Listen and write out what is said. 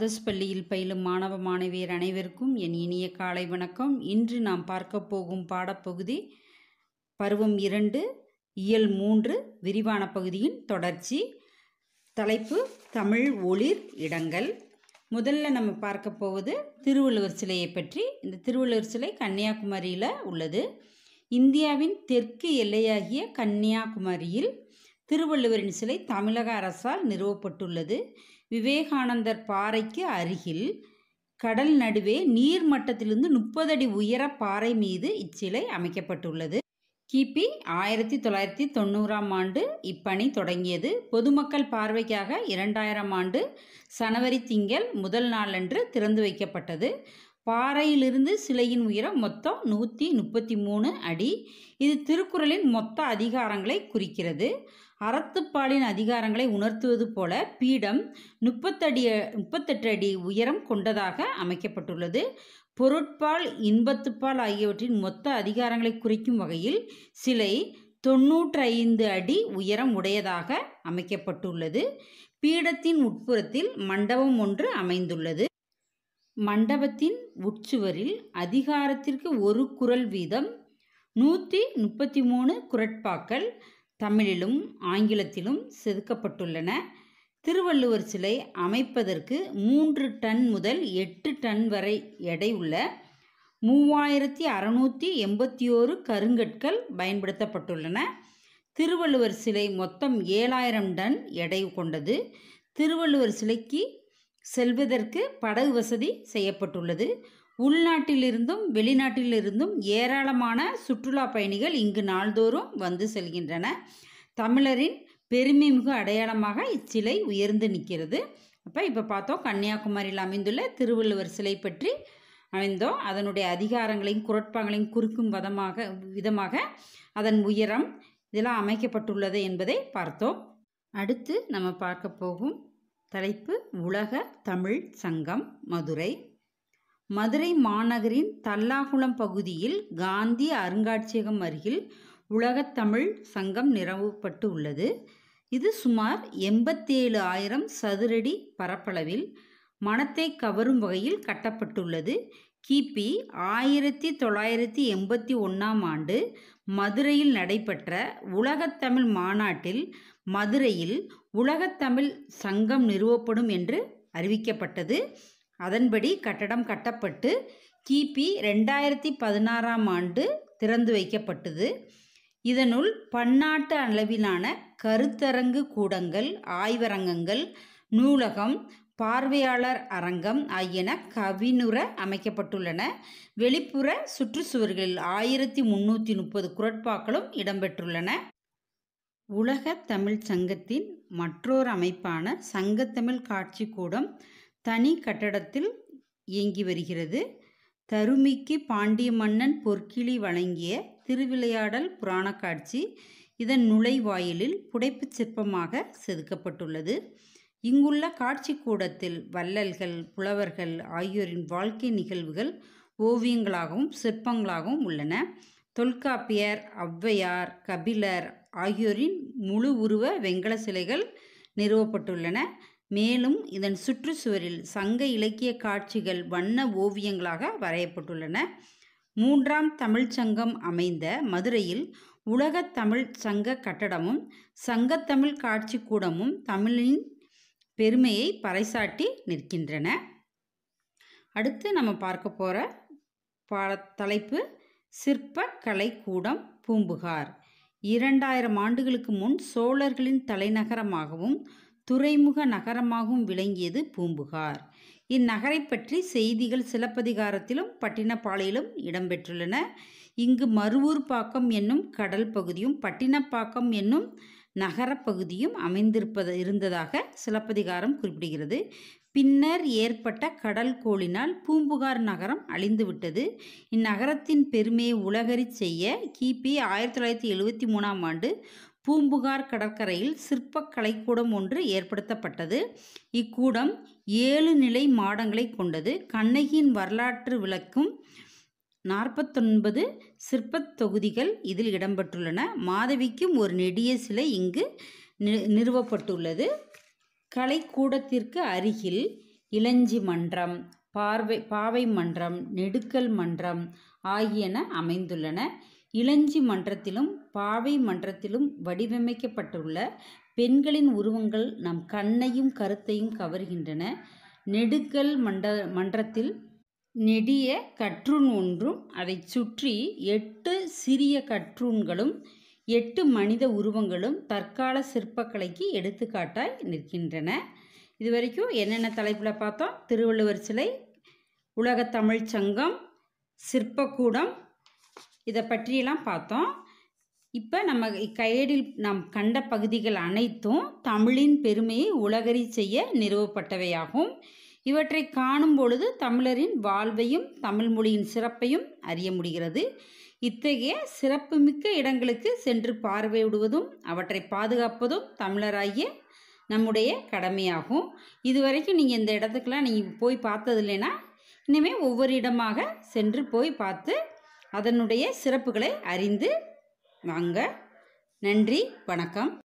authors பள்ளியில் பயிலும் மாணவ மாணவியர் அனைவருக்கும் என் இனிய காலை வணக்கம் இன்று நாம் பார்க்க போகும் பாடப்பகுதி பருவம் இரண்டு இயல் மூன்று விரிவான பகுதியின் தொடர்ச்சி தலைப்பு தமிழ் ஒளிர் இடங்கள் முதல்ல நம்ம பார்க்க போவது திருவள்ளுவர் சிலையை பற்றி இந்த திருவள்ளுவர் சிலை கன்னியாகுமரியில் உள்ளது இந்தியாவின் தெற்கு எல்லையாகிய கன்னியாகுமரியில் திருவள்ளுவரின் சிலை தமிழக அரசால் நிறுவப்பட்டுள்ளது விவேகானந்தர் பாறைக்கு அருகில் கடல் நடுவே நீர் மட்டத்திலிருந்து முப்பது அடி உயர பாறை மீது இச்சிலை அமைக்கப்பட்டுள்ளது கிபி ஆயிரத்தி தொள்ளாயிரத்தி தொண்ணூறாம் ஆண்டு இப்பணி தொடங்கியது பொதுமக்கள் பார்வைக்காக இரண்டாயிரம் ஆண்டு சனவரி திங்கள் முதல் நாளன்று திறந்து வைக்கப்பட்டது பாறையிலிருந்து சிலையின் உயரம் மொத்தம் நூற்றி முப்பத்தி மூணு அடி இது திருக்குறளின் மொத்த அதிகாரங்களை குறிக்கிறது அறத்துப்பாலின் அதிகாரங்களை உணர்த்துவது போல பீடம் முப்பத்தடி முப்பத்தெட்டு அடி உயரம் கொண்டதாக அமைக்கப்பட்டுள்ளது பொருட்பால் இன்பத்துப்பால் ஆகியவற்றின் மொத்த அதிகாரங்களை குறிக்கும் வகையில் சிலை தொன்னூற்றி ஐந்து அடி உயரம் உடையதாக அமைக்கப்பட்டுள்ளது பீடத்தின் உட்புறத்தில் மண்டபம் ஒன்று அமைந்துள்ளது மண்டபத்தின் உட்சுவரில் அதிகாரத்திற்கு ஒரு குரல் வீதம் நூற்றி முப்பத்தி மூணு குரட்பாக்கள் தமிழிலும் ஆங்கிலத்திலும் செதுக்கப்பட்டுள்ளன திருவள்ளுவர் சிலை அமைப்பதற்கு மூன்று டன் முதல் எட்டு டன் வரை எடை உள்ள மூவாயிரத்தி அறநூற்றி எண்பத்தி ஓரு கருங்கற்கள் பயன்படுத்தப்பட்டுள்ளன திருவள்ளுவர் சிலை மொத்தம் ஏழாயிரம் டன் எடை கொண்டது திருவள்ளுவர் சிலைக்கு செல்வதற்கு படகு வசதி செய்யப்பட்டுள்ளது உள்நாட்டிலிருந்தும் வெளிநாட்டிலிருந்தும் ஏராளமான சுற்றுலா பயணிகள் இங்கு நாள்தோறும் வந்து செல்கின்றன தமிழரின் பெருமைமிகு அடையாளமாக இச்சிலை உயர்ந்து நிற்கிறது அப்போ இப்போ பார்த்தோம் கன்னியாகுமரியில் அமைந்துள்ள திருவள்ளுவர் சிலை பற்றி அமைந்தோம் அதனுடைய அதிகாரங்களையும் குரட்பாங்களையும் குறிக்கும் விதமாக விதமாக அதன் உயரம் இதெல்லாம் அமைக்கப்பட்டுள்ளது என்பதை பார்த்தோம் அடுத்து நம்ம பார்க்க போகும் தலைப்பு உலக தமிழ் சங்கம் மதுரை மதுரை மாநகரின் தல்லாகுளம் பகுதியில் காந்தி அருங்காட்சியகம் அருகில் உலகத்தமிழ் சங்கம் நிறுவப்பட்டு உள்ளது இது சுமார் எண்பத்தேழு ஆயிரம் சதுரடி பரப்பளவில் மனத்தை கவரும் வகையில் கட்டப்பட்டுள்ளது கிபி ஆயிரத்தி தொள்ளாயிரத்தி எண்பத்தி ஒன்றாம் ஆண்டு மதுரையில் நடைபெற்ற உலகத்தமிழ் மாநாட்டில் மதுரையில் உலகத்தமிழ் சங்கம் நிறுவப்படும் என்று அறிவிக்கப்பட்டது அதன்படி கட்டடம் கட்டப்பட்டு கிபி ரெண்டாயிரத்தி பதினாறாம் ஆண்டு திறந்து வைக்கப்பட்டது இதனுள் பன்னாட்டு அளவிலான கருத்தரங்கு கூடங்கள் ஆய்வரங்கங்கள் நூலகம் பார்வையாளர் அரங்கம் ஆகியன கவினுற அமைக்கப்பட்டுள்ளன வெளிப்புற சுற்றுச்சுவர்களில் ஆயிரத்தி முன்னூற்றி முப்பது குரட்பாக்களும் இடம்பெற்றுள்ளன உலக தமிழ் சங்கத்தின் மற்றொரு அமைப்பான சங்கத்தமிழ் காட்சி கூடம் தனி கட்டடத்தில் இயங்கி வருகிறது தருமிக்கு பாண்டிய மன்னன் பொற்கிளி வழங்கிய திருவிளையாடல் புராண காட்சி இதன் நுழைவாயிலில் புடைப்புச் சிற்பமாக செதுக்கப்பட்டுள்ளது இங்குள்ள காட்சி கூடத்தில் வள்ளல்கள் புலவர்கள் ஆகியோரின் வாழ்க்கை நிகழ்வுகள் ஓவியங்களாகவும் சிற்பங்களாகவும் உள்ளன தொல்காப்பியர் ஔவையார் கபிலர் ஆகியோரின் முழு உருவ வெங்கல சிலைகள் நிறுவப்பட்டுள்ளன மேலும் இதன் சுற்றுச்சுவரில் சங்க இலக்கிய காட்சிகள் வண்ண ஓவியங்களாக வரையப்பட்டுள்ளன மூன்றாம் தமிழ்ச்சங்கம் அமைந்த மதுரையில் உலக தமிழ் சங்க கட்டடமும் சங்கத்தமிழ் காட்சி கூடமும் தமிழின் பெருமையை பறைசாட்டி நிற்கின்றன அடுத்து நம்ம பார்க்க போகிற பாட தலைப்பு சிற்ப கலைக்கூடம் பூம்புகார் இரண்டாயிரம் ஆண்டுகளுக்கு முன் சோழர்களின் தலைநகரமாகவும் துறைமுக நகரமாகவும் விளங்கியது பூம்புகார் இந்நகரை பற்றி செய்திகள் சிலப்பதிகாரத்திலும் பட்டினப்பாளையிலும் இடம்பெற்றுள்ளன இங்கு மருவூர்பாக்கம் என்னும் கடல் பகுதியும் பட்டினப்பாக்கம் என்னும் நகரப்பகுதியும் அமைந்திருப்பது இருந்ததாக சிலப்பதிகாரம் குறிப்பிடுகிறது பின்னர் ஏற்பட்ட கடல் கோளினால் பூம்புகார் நகரம் அழிந்துவிட்டது இந்நகரத்தின் பெருமையை உலகறிச் செய்ய கிபி ஆயிரத்தி தொள்ளாயிரத்தி எழுவத்தி மூணாம் ஆண்டு பூம்புகார் கடற்கரையில் சிற்பக் கலைக்கூடம் ஒன்று ஏற்படுத்தப்பட்டது இக்கூடம் ஏழு நிலை மாடங்களை கொண்டது கண்ணகியின் வரலாற்று விளக்கும் நாற்பத்தொன்பது சிற்பத் தொகுதிகள் இதில் இடம்பெற்றுள்ளன மாதவிக்கும் ஒரு நெடிய சிலை இங்கு நி நிறுவப்பட்டுள்ளது கலைக்கூடத்திற்கு அருகில் இளஞ்சி மன்றம் பார்வை பாவை மன்றம் நெடுக்கல் மன்றம் ஆகியன அமைந்துள்ளன இளஞ்சி மன்றத்திலும் பாவை மன்றத்திலும் வடிவமைக்கப்பட்டுள்ள பெண்களின் உருவங்கள் நம் கண்ணையும் கருத்தையும் கவர்கின்றன நெடுக்கல் மண்ட மன்றத்தில் நெடிய கற்றூன் ஒன்றும் அதைச் சுற்றி எட்டு சிறிய கற்றூன்களும் எட்டு மனித உருவங்களும் தற்கால சிற்பக்கலைக்கு எடுத்துக்காட்டாய் நிற்கின்றன இது வரைக்கும் என்னென்ன தலைப்பில் பார்த்தோம் திருவள்ளுவர் சிலை உலகத் தமிழ்ச் சங்கம் சிற்பக்கூடம் இதை பற்றியெல்லாம் பார்த்தோம் இப்போ நம்ம கையேடில் நாம் கண்ட பகுதிகள் அனைத்தும் தமிழின் பெருமையை உலகறி செய்ய நிறுவப்பட்டவையாகும் இவற்றை காணும் பொழுது தமிழரின் வாழ்வையும் தமிழ் மொழியின் சிறப்பையும் அறிய முடிகிறது இத்தகைய சிறப்புமிக்க இடங்களுக்கு சென்று பார்வையிடுவதும் அவற்றை பாதுகாப்பதும் தமிழராகிய நம்முடைய கடமையாகும் இதுவரைக்கும் நீங்கள் இந்த இடத்துக்கெலாம் நீங்கள் போய் பார்த்தது இல்லைன்னா இனிமேல் ஒவ்வொரு இடமாக சென்று போய் பார்த்து அதனுடைய சிறப்புகளை அறிந்து வாங்க நன்றி வணக்கம்